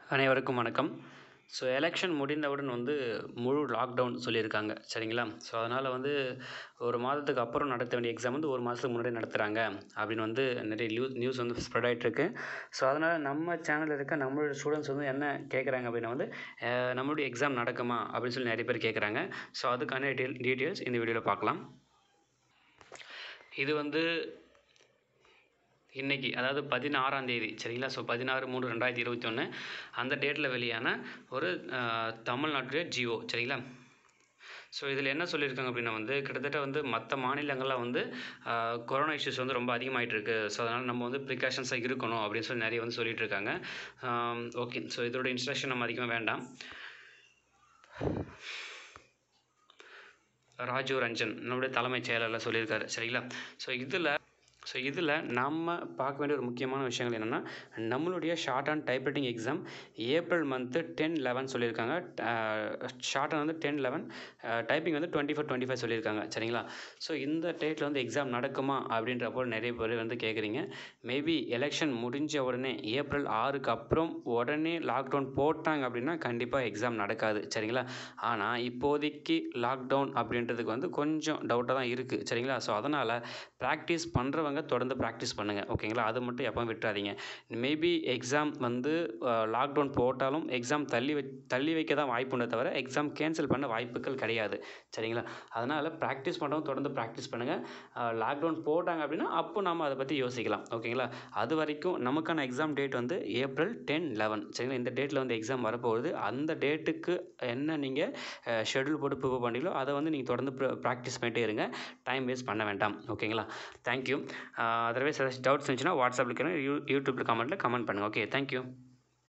அனைவருக்கும் வணக்கம் so election முடிந்தவுடன் வந்து முழு லாக்டவுன் சொல்லியிருக்காங்க சரிங்களா ஸோ அதனால் வந்து ஒரு மாதத்துக்கு அப்புறம் நடத்த வேண்டிய எக்ஸாம் வந்து ஒரு மாதத்துக்கு முன்னாடியே நடத்துகிறாங்க அப்படின்னு வந்து நிறைய நியூஸ் நியூஸ் வந்து ஸ்ப்ரெட் ஆகிட்டுருக்கு ஸோ அதனால் நம்ம சேனலில் இருக்க நம்மளோட ஸ்டூடெண்ட்ஸ் வந்து என்ன கேட்குறாங்க அப்படின்னா வந்து அஹ், நம்மளுடைய எக்ஸாம் நடக்குமா அப்படின்னு சொல்லி நிறைய பேர் கேட்குறாங்க ஸோ அதுக்கான டீட்டெயில் டீட்டெயில்ஸ் இந்த வீடியோவில் பார்க்கலாம் இது வந்து இன்னைக்கு அதாவது பதினாறாம் தேதி சரிங்களா ஸோ பதினாறு மூணு ரெண்டாயிரத்தி இருபத்தி ஒன்று அந்த டேட்டில் வெளியான ஒரு அஹ், தமிழ்நாட்டுடைய ஜியோ சரிங்களா ஸோ இதில் என்ன சொல்லியிருக்காங்க அப்படின்னா வந்து கிட்டத்தட்ட வந்து மற்ற மாநிலங்கள்லாம் வந்து அஹ், கொரோனா இஷ்யூஸ் வந்து ரொம்ப அதிகமாகிட்டு இருக்கு ஸோ அதனால் நம்ம வந்து ப்ரிகாஷன்ஸாக இருக்கணும் அப்படின்னு சொல்லி நிறைய வந்து சொல்லிட்டு இருக்காங்க ஓகே ஸோ இதோட இன்ஸ்ட்ரக்ஷன் நம்ம அதிகமாக வேண்டாம் ராஜீவ் ரஞ்சன் நம்முடைய தலைமைச் செயலாளர் சொல்லியிருக்காரு சரிங்களா ஸோ இதில் ஸோ இதில் நம்ம பார்க்க வேண்டிய ஒரு முக்கியமான விஷயங்கள் என்னென்னா நம்மளுடைய short and typewriting exam April month ten eleven சொல்லியிருக்காங்க ஷார்ட் வந்து டென் லெவன் டைப்பிங் வந்து டுவெண்ட்டி ஃபோர் டுவெண்ட்டி ஃபைவ் சொல்லியிருக்காங்க சரிங்களா ஸோ இந்த டேட்டில் வந்து எக்ஸாம் நடக்குமா அப்படின்றப்போ நிறைய பேர் வந்து கேட்குறீங்க மேபி எலெக்ஷன் முடிஞ்ச உடனே ஏப்ரல் ஆறுக்கு அப்புறம் உடனே லாக்டவுன் போட்டாங்க அப்படின்னா கண்டிப்பாக எக்ஸாம் நடக்காது சரிங்களா ஆனால் இப்போதைக்கு லாக்டவுன் அப்படின்றதுக்கு வந்து கொஞ்சம் டவுட்டாக தான் இருக்குது சரிங்களா ஸோ அதனால் ப்ராக்டிஸ் பண்ணுறவங்க தொடர்ந்து ப்ராக்டிஸ் பண்ணுங்கள் ஓகேங்களா அது மட்டும் எப்பவும் விட்டுறாதீங்க மேபி எக்ஸாம் வந்து லாக்டவுன் போட்டாலும் எக்ஸாம் தள்ளி வை தள்ளி வைக்க தான் வாய்ப்புண்டே தவிர எக்ஸாம் கேன்சல் பண்ண வாய்ப்புகள் கிடையாது சரிங்களா அதனால் ப்ராக்டிஸ் பண்ணுறவங்க தொடர்ந்து ப்ராக்டிஸ் பண்ணுங்கள் லாக்டவுன் போட்டாங்க அப்படின்னா அப்போ நம்ம அதை பற்றி யோசிக்கலாம் ஓகேங்களா அது வரைக்கும் நமக்கான எக்ஸாம் டேட் வந்து ஏப்ரல் டென் லெவன் சரிங்களா இந்த டேட்டில் வந்து எக்ஸாம் வரப்போகுது அந்த டேட்டுக்கு என்ன நீங்கள் ஷெட்யூல் போட்டு ப்ரிப்பேர் பண்ணீங்களோ அதை வந்து நீங்கள் தொடர்ந்து ப்ராக்டிஸ் பண்ணிட்டே இருங்க டைம் வேஸ்ட் பண்ண வேண்டாம் ஓகேங்களா தேங்க்யூ அதர்வைஸ் ஏதாச்சும் டவுட்ஸ் இருந்துச்சுன்னா வாட்ஸ்அப்பில் யூ யூடியூப்பில் கமெண்ட்டில் கமெண்ட் பண்ணுங்கள் ஓகே தேங்க்யூ